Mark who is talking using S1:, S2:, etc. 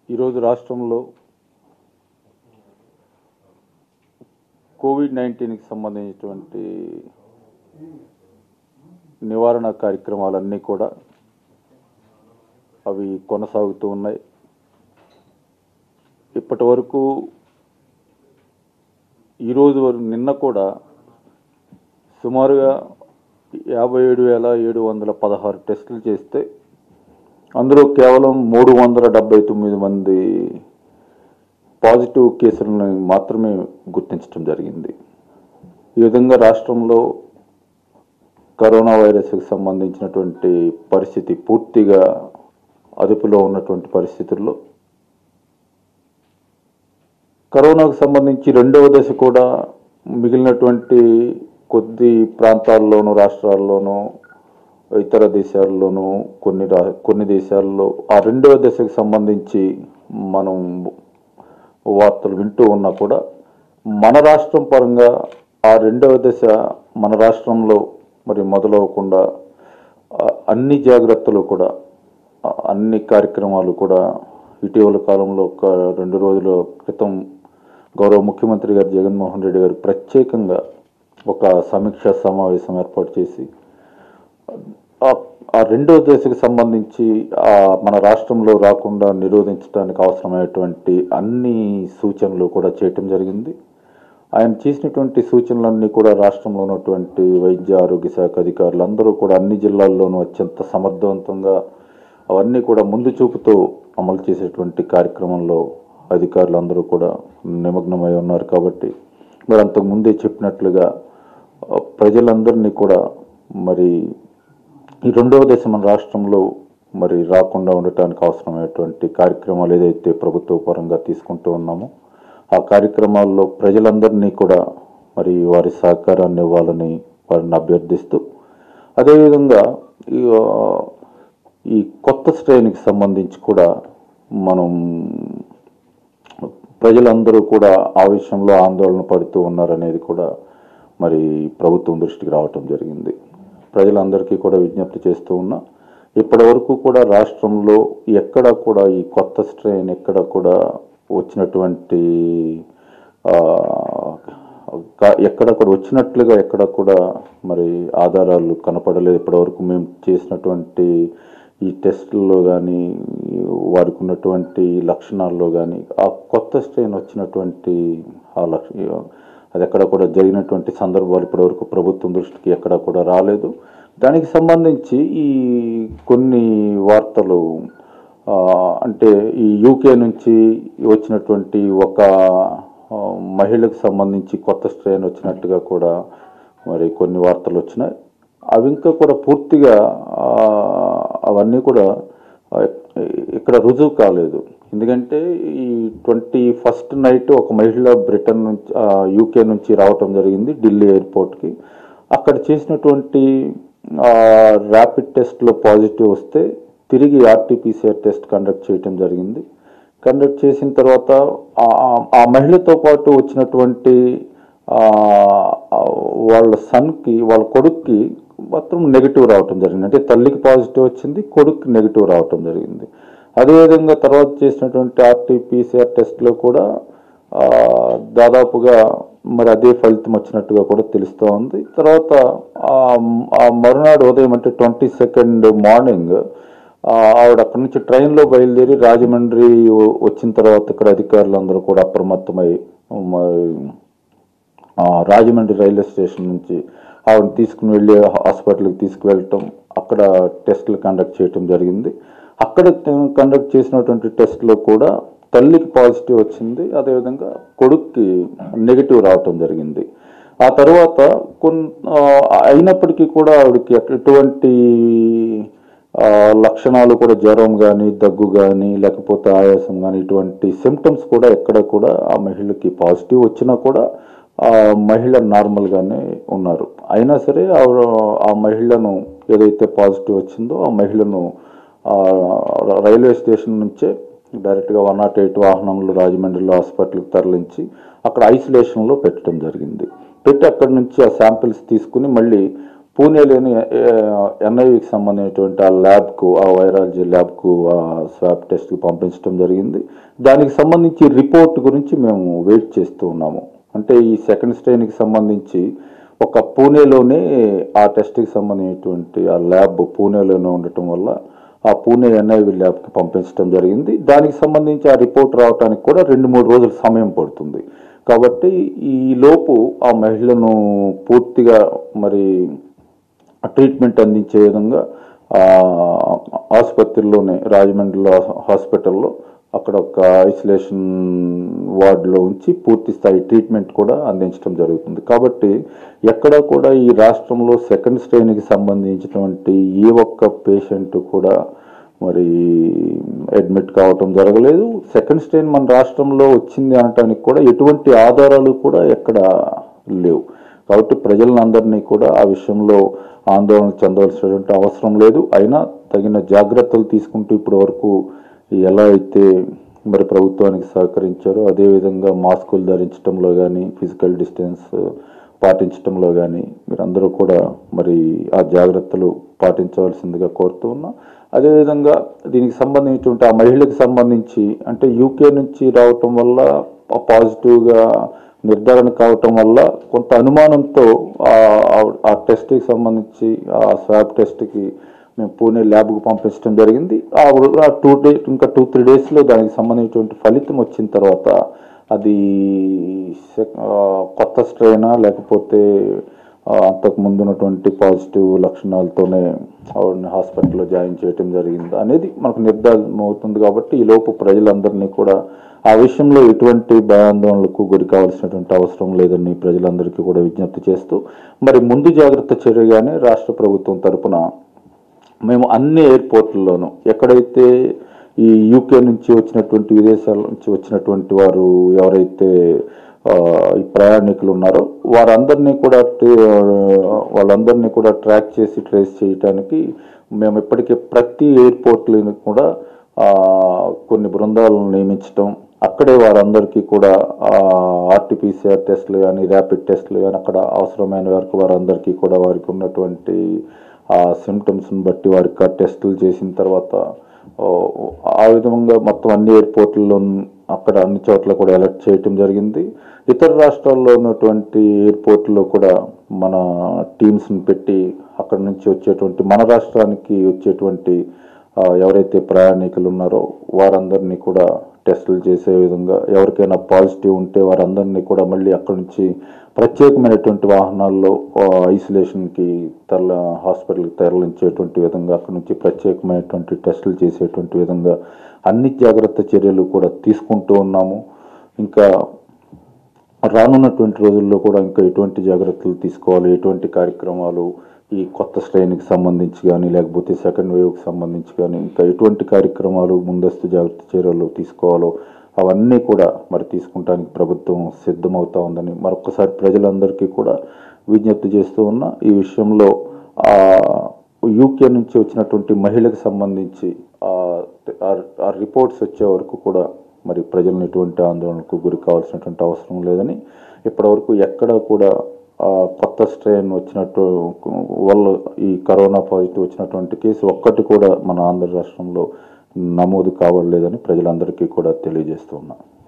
S1: ఈరోజు రాష్ట్రంలో కోవిడ్ నైన్టీన్కి సంబంధించినటువంటి నివారణ కార్యక్రమాలన్నీ కూడా అవి కొనసాగుతూ ఉన్నాయి ఇప్పటి వరకు ఈరోజు వరకు నిన్న కూడా సుమారుగా యాభై ఏడు వేల ఏడు వందల పదహారు టెస్టులు చేస్తే అందులో కేవలం మూడు వందల డెబ్బై తొమ్మిది మంది పాజిటివ్ కేసులను మాత్రమే గుర్తించడం జరిగింది ఈ విధంగా రాష్ట్రంలో కరోనా వైరస్కి సంబంధించినటువంటి పరిస్థితి పూర్తిగా అదుపులో ఉన్నటువంటి పరిస్థితుల్లో కరోనాకు సంబంధించి రెండవ దశ కూడా మిగిలినటువంటి కొద్ది ప్రాంతాల్లోనూ రాష్ట్రాల్లోనూ ఇతర దేశాల్లోనూ కొన్ని రా కొన్ని దేశాల్లో ఆ రెండవ దశకు సంబంధించి మనం వార్తలు వింటూ ఉన్నా కూడా మన రాష్ట్రం పరంగా ఆ రెండవ దశ మన రాష్ట్రంలో మరి మొదలవకుండా ఆ, అన్ని జాగ్రత్తలు కూడా ఆ, అన్ని కార్యక్రమాలు కూడా ఇటీవల కాలంలో ఒక రెండు రోజుల క్రితం గౌరవ ముఖ్యమంత్రి గారు జగన్మోహన్ రెడ్డి గారు ప్రత్యేకంగా ఒక సమీక్షా సమావేశం ఏర్పాటు చేసి ఆ- ఆ రెండో దశకు సంబంధించి ఆ మన రాష్ట్రంలో రాకుండా నిరోధించడానికి అవసరమైనటువంటి అన్ని సూచనలు కూడా చేయటం జరిగింది ఆయన చేసినటువంటి సూచనలన్నీ కూడా రాష్ట్రంలో ఉన్నటువంటి వైద్య ఆరోగ్య శాఖ అధికారులు అందరూ కూడా అన్ని జిల్లాల్లోనూ అత్యంత సమర్థవంతంగా అవన్నీ కూడా ముందు చూపుతో అమలు చేసేటువంటి కార్యక్రమంలో అధికారులు అందరూ కూడా నిమగ్నమై ఉన్నారు కాబట్టి మరి అంతకు ముందే చెప్పినట్లుగా ఆ, ప్రజలందరినీ కూడా మరి ఈ రెండవ దశ మన రాష్ట్రంలో మరి రాకుండా ఉండటానికి అవసరమైనటువంటి కార్యక్రమాలు ఏదైతే ప్రభుత్వ పరంగా తీసుకుంటూ ఉన్నామో ఆ కార్యక్రమాల్లో ప్రజలందరినీ కూడా మరి వారి సహకారాన్ని ఇవ్వాలని వారిని అభ్యర్థిస్తూ అదేవిధంగా ఈ ఆ, ఈ కొత్త శ్రేణికి సంబంధించి కూడా మనం ప్రజలందరూ కూడా ఆ విషయంలో ఆందోళన పడుతూ ఉన్నారనేది కూడా మరి ప్రభుత్వం దృష్టికి రావటం జరిగింది ప్రజలందరికీ కూడా విజ్ఞప్తి చేస్తూ ఉన్నా ఇప్పటి వరకు కూడా రాష్ట్రంలో ఎక్కడ కూడా ఈ కొత్త స్ట్రెయిన్ ఎక్కడ కూడా వచ్చినటువంటి ఆ, క- ఎక్కడ కూడా వచ్చినట్లుగా ఎక్కడ కూడా మరి ఆధారాలు కనపడలేదు ఇప్పటివరకు మేము చేసినటువంటి ఈ టెస్టుల్లో కానీ వారికి ఉన్నటువంటి లక్షణాల్లో కానీ ఆ కొత్త స్ట్రెయిన్ వచ్చినటువంటి ఆ లక్ష అది ఎక్కడ కూడా జరిగినటువంటి సందర్భాలు ఇప్పటివరకు ప్రభుత్వం దృష్టికి ఎక్కడ కూడా రాలేదు దానికి సంబంధించి ఈ కొన్ని వార్తలు ఆ, అంటే ఈ యూకే నుంచి వచ్చినటువంటి ఒక ఆ, మహిళకు సంబంధించి కొత్త స్ట్రెయిన్ వచ్చినట్టుగా కూడా మరి కొన్ని వార్తలు వచ్చినాయి అవి ఇంకా కూడా పూర్తిగా ఆ, అవన్నీ కూడా ఆ, ఇక్కడ రుజువు కాలేదు ఎందుకంటే ఈ ట్వంటీ ఫస్ట్ నైట్ ఒక మహిళ బ్రిటన్ నుంచి ఆ, యూకే నుంచి రావటం జరిగింది ఢిల్లీ ఎయిర్పోర్ట్కి అక్కడ చేసినటువంటి ర్యాపిడ్ టెస్ట్లో పాజిటివ్ వస్తే తిరిగి ఆర్టీపీసీఆర్ టెస్ట్ కండక్ట్ చేయటం జరిగింది కండక్ట్ చేసిన తర్వాత ఆ- ఆ- ఆ మహిళతో పాటు వచ్చినటువంటి ఆ, ఆ, వాళ్ళ సన్కి వాళ్ళ కొడుక్కి మాత్రం నెగిటివ్ రావటం జరిగింది అంటే తల్లికి పాజిటివ్ వచ్చింది కొడుక్కి నెగిటివ్ రావటం జరిగింది అదేవిధంగా తర్వాత చేసినటువంటి ఆర్టీపీసీఆర్ టెస్ట్లో కూడా ఆ, దాదాపుగా మరి అదే ఫలితం వచ్చినట్టుగా కూడా తెలుస్తూ ఉంది తర్వాత ఆ ఆ మరునాడు ఉదయం అంటే ట్వంటీ సెకండ్ మార్నింగ్ ఆ, ఆవిడ అక్కడి నుంచి ట్రైన్లో బయలుదేరి రాజమండ్రి వ- వచ్చిన తర్వాత ఇక్కడ అధికారులు అందరూ కూడా అప్రమత్తమై మరి ఆ, రాజమండ్రి రైల్వే స్టేషన్ నుంచి ఆవిడని తీసుకుని వెళ్ళి హాస్పిటల్కి తీసుకువెళ్ళటం అక్కడ టెస్టులు కండక్ట్ చేయటం జరిగింది అక్కడ కండక్ట్ చేసినటువంటి టెస్ట్లో కూడా తల్లికి పాజిటివ్ వచ్చింది అదేవిధంగా కొడుక్కి నెగిటివ్ రావటం జరిగింది ఆ తర్వాత కొన్ ఆ, అయినప్పటికీ కూడా ఆవిడకి ఎటువంటి ఆ, లక్షణాలు కూడా జ్వరం కానీ దగ్గు కానీ లేకపోతే ఆయాసం కానీ ఇటువంటి సిమ్టమ్స్ కూడా ఎక్కడ కూడా ఆ మహిళకి పాజిటివ్ వచ్చినా కూడా ఆ మహిళ నార్మల్గానే ఉన్నారు అయినా సరే ఆవిడ ఆ మహిళను ఏదైతే పాజిటివ్ వచ్చిందో ఆ మహిళను ఆ, రైల్వే స్టేషన్ నుంచే డైరెక్ట్గా వన్ నాట్ ఎయిట్ వాహనంలో రాజమండ్రిలో హాస్పిటల్కి తరలించి అక్కడ ఐసోలేషన్లో పెట్టడం జరిగింది పెట్టి అక్కడి నుంచి ఆ శాంపిల్స్ తీసుకుని మళ్ళీ పూణేలోని ఎన్ఐవికి సంబంధించినటువంటి ఆ ల్యాబ్కు ఆ వైరాలజీ ల్యాబ్కు ఆ స్వాబ్ టెస్ట్కి పంపించడం జరిగింది దానికి సంబంధించి రిపోర్ట్ గురించి మేము వెయిట్ చేస్తూ ఉన్నాము అంటే ఈ సెకండ్ స్ట్రెయిన్కి సంబంధించి ఒక పూణేలోనే ఆ టెస్ట్కి సంబంధించినటువంటి ఆ ల్యాబ్ పూణేలోనే ఉండటం వల్ల ఆ పూణే ఎన్ఐవి ల్యాబ్కి పంపించడం జరిగింది దానికి సంబంధించి ఆ రిపోర్ట్ రావడానికి కూడా రెండు మూడు రోజుల సమయం పడుతుంది కాబట్టి ఈ లోపు ఆ మహిళను పూర్తిగా మరి ట్రీట్మెంట్ అందించే విధంగా ఆ, ఆసుపత్రిలోనే రాజమండ్రిలో హాస్పిటల్లో అక్కడ ఒక ఐసోలేషన్ వార్డులో ఉంచి పూర్తి స్థాయి ట్రీట్మెంట్ కూడా అందించడం జరుగుతుంది కాబట్టి ఎక్కడ కూడా ఈ రాష్ట్రంలో సెకండ్ స్ట్రెయిన్కి సంబంధించినటువంటి ఏ ఒక్క పేషెంట్ కూడా మరి అడ్మిట్ కావటం జరగలేదు సెకండ్ స్ట్రెయిన్ మన రాష్ట్రంలో వచ్చింది అనటానికి కూడా ఎటువంటి ఆధారాలు కూడా ఎక్కడ లేవు కాబట్టి ప్రజలందరినీ కూడా ఆ విషయంలో ఆందోళన చెందవలసినటువంటి అవసరం లేదు అయినా తగిన జాగ్రత్తలు తీసుకుంటూ ఇప్పటి వరకు ఎలా అయితే మరి ప్రభుత్వానికి సహకరించారో అదేవిధంగా మాస్కులు ధరించడంలో కానీ ఫిజికల్ డిస్టెన్స్ పాటించడంలో కానీ మీరందరూ కూడా మరి ఆ జాగ్రత్తలు పాటించవలసిందిగా కోరుతూ ఉన్నా అదేవిధంగా దీనికి సంబంధించినటువంటి ఆ మహిళకి సంబంధించి అంటే యూకే నుంచి రావటం వల్ల పాజిటివ్గా నిర్ధారణ కావటం వల్ల కొంత అనుమానంతో ఆ- ఆ- ఆ టెస్ట్కి సంబంధించి ఆ స్వాబ్ టెస్ట్కి మేము పూణే ల్యాబ్కు పంపించడం జరిగింది ఆ టూ డే ఇంకా టూ త్రీ డేస్లో దానికి సంబంధించినటువంటి ఫలితం వచ్చిన తర్వాత అది సెక్- ఆ, కొత్త స్ట్రెయినా లేకపోతే ఆ, అంతకు ముందు ఉన్నటువంటి పాజిటివ్ లక్షణాలతోనే ఆవిడని హాస్పిటల్లో జాయిన్ చేయటం జరిగింది అనేది మనకు నిర్ధారణ అవుతుంది కాబట్టి ఈ లోపు ప్రజలందరినీ కూడా ఆ విషయంలో ఎటువంటి భయాందోళనలకు గురి కావాల్సినటువంటి అవసరం లేదని ప్రజలందరికీ కూడా విజ్ఞప్తి చేస్తూ మరి ముందు జాగ్రత్త చర్యగానే రాష్ట్ర ప్రభుత్వం తరపున మేము అన్ని ఎయిర్పోర్ట్లలోనూ ఎక్కడైతే ఈ యూకే నుంచి వచ్చినటువంటి విదేశాల నుంచి వచ్చినటువంటి వారు ఎవరైతే ఆ, ఈ ప్రయాణికులు ఉన్నారో వారందరినీ కూడా ట్రే- వాళ్ళందరినీ కూడా ట్రాక్ చేసి ట్రేస్ చేయడానికి మేము ఇప్పటికే ప్రతి ఎయిర్పోర్ట్లను కూడా ఆ, కొన్ని బృందాలను నియమించడం అక్కడే వారందరికీ కూడా ఆర్టీపీసీఆర్ టెస్టులు కానీ ర్యాపిడ్ టెస్టులు కానీ అక్కడ అవసరమైన వరకు వారందరికీ కూడా వారికి ఉన్నటువంటి ఆ సిమ్టమ్స్ని బట్టి వారికి ఆ టెస్టులు చేసిన తర్వాత ఓ, ఆ విధంగా మొత్తం అన్ని ఎయిర్పోర్ట్లలో అక్కడ అన్ని చోట్ల కూడా అలర్ట్ చేయటం జరిగింది ఇతర రాష్ట్రాల్లో ఉన్నటువంటి ఎయిర్పోర్ట్లో కూడా మన టీమ్స్ని పెట్టి అక్కడ నుంచి వచ్చేటువంటి మన రాష్ట్రానికి వచ్చేటువంటి ఆ, ఎవరైతే ప్రయాణికులు ఉన్నారో వారందరినీ కూడా టెస్టులు చేసే విధంగా ఎవరికైనా పాజిటివ్ ఉంటే వారందరినీ కూడా మళ్ళీ అక్కడి నుంచి ప్రత్యేకమైనటువంటి వాహనాల్లో ఆ, ఐసోలేషన్కి తరల హాస్పిటల్కి తరలించేటువంటి విధంగా అక్కడి నుంచి ప్రత్యేకమైనటువంటి టెస్టులు చేసేటువంటి విధంగా అన్ని జాగ్రత్త చర్యలు కూడా తీసుకుంటూ ఉన్నాము ఇంకా రానున్నటువంటి రోజుల్లో కూడా ఇంకా ఎటువంటి జాగ్రత్తలు తీసుకోవాలి ఎటువంటి కార్యక్రమాలు ఈ కొత్త శ్రేణికి సంబంధించి కానీ లేకపోతే సెకండ్ వేవ్కి సంబంధించి కానీ ఇంకా ఎటువంటి కార్యక్రమాలు ముందస్తు జాగ్రత్త చర్యలు తీసుకోవాలో అవన్నీ కూడా మరి తీసుకుంటానికి ప్రభుత్వం సిద్ధమవుతా ఉందని మరొకసారి ప్రజలందరికీ కూడా విజ్ఞప్తి చేస్తూ ఉన్నా ఈ విషయంలో ఆ యూకే నుంచి వచ్చినటువంటి మహిళకు సంబంధించి ఆ- ఆ- ఆ రిపోర్ట్స్ వచ్చే వరకు కూడా మరి ప్రజలను ఎటువంటి ఆందోళనకు గురి కావాల్సినటువంటి అవసరం లేదని ఇప్పటివరకు ఎక్కడ కూడా ఆ, కొత్త స్ట్రెయిన్ వచ్చినట్టు వల్ల ఈ కరోనా పాజిటివ్ వచ్చినటువంటి కేసు ఒక్కటి కూడా మన ఆంధ్ర రాష్ట్రంలో నమోదు కావట్లేదని ప్రజలందరికీ కూడా తెలియజేస్తూ ఉన్నాను